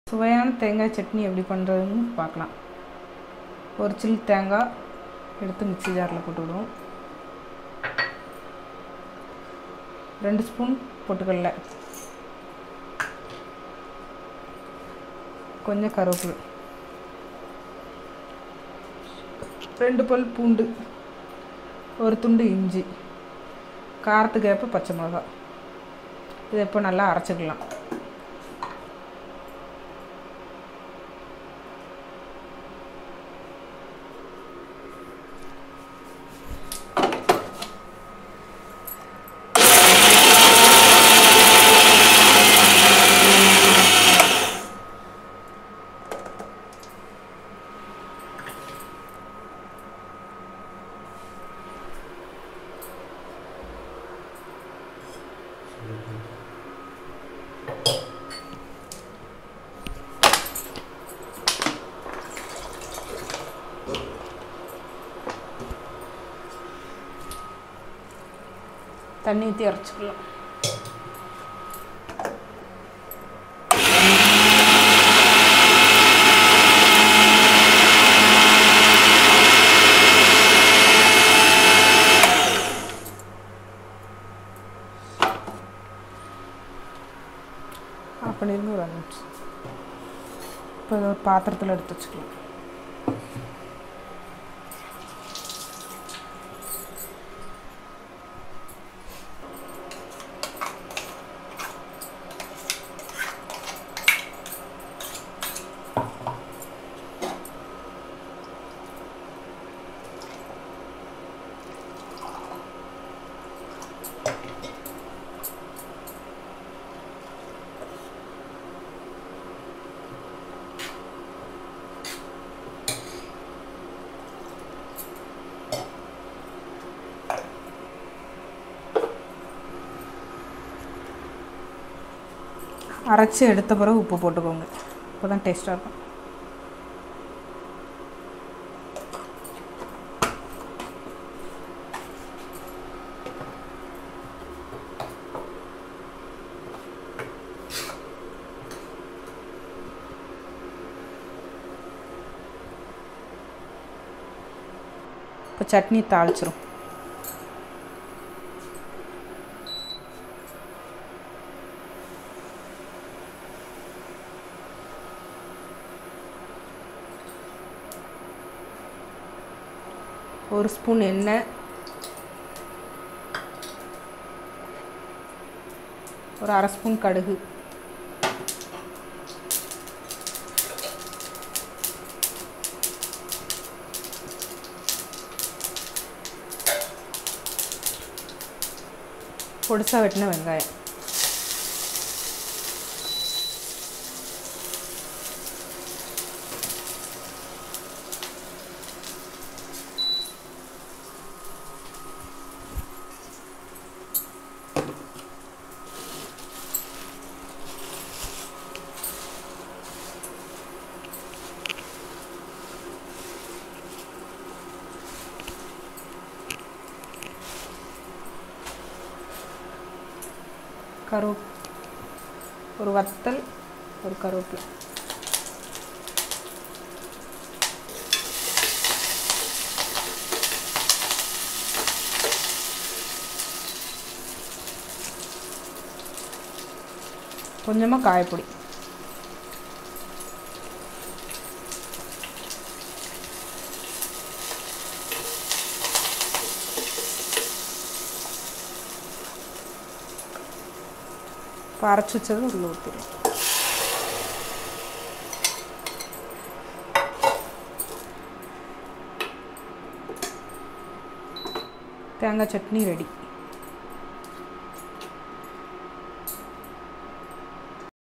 சுவையான தேங்காய் சட்னி எப்படி பண்ணுறதுன்னு பார்க்கலாம் ஒரு சில் தேங்காய் எடுத்து மிக்ஸி ஜாரில் போட்டுவிடுவோம் ரெண்டு ஸ்பூன் பொட்டுக்கடலை கொஞ்சம் கருவேப்பிலை ரெண்டு பல் பூண்டு ஒரு துண்டு இஞ்சி காரத்துக்கு ஏற்ப பச்சை மிளகா இதை இப்போ நல்லா அரைச்சிக்கலாம் தண்ணி ஊற்றி அரைச்சிக்கலாம் ஆஃப் பண்ணிருங்க ஒரு அஞ்சு நிமிஷம் இப்போ இதை ஒரு பாத்திரத்தில் எடுத்து வச்சுக்கலாம் அரைச்சி எடுத்த பிறகு உப்பு போட்டுக்கோங்க அப்போ தான் டேஸ்ட்டாக இருக்கும் இப்போ சட்னி தாளிச்சிரும் ஒரு ஸ்பூன் எண்ணெய் ஒரு அரை ஸ்பூன் கடுகு பொடிசா வெட்டின வெங்காயம் கரு ஒரு வத்தல் ஒரு கருவேப்பிலை கொஞ்சமாக காயப்பொடி இப்போ அரைச்சி வச்சது உள்ள ஊற்றிடும் தேங்காய் சட்னி ரெடி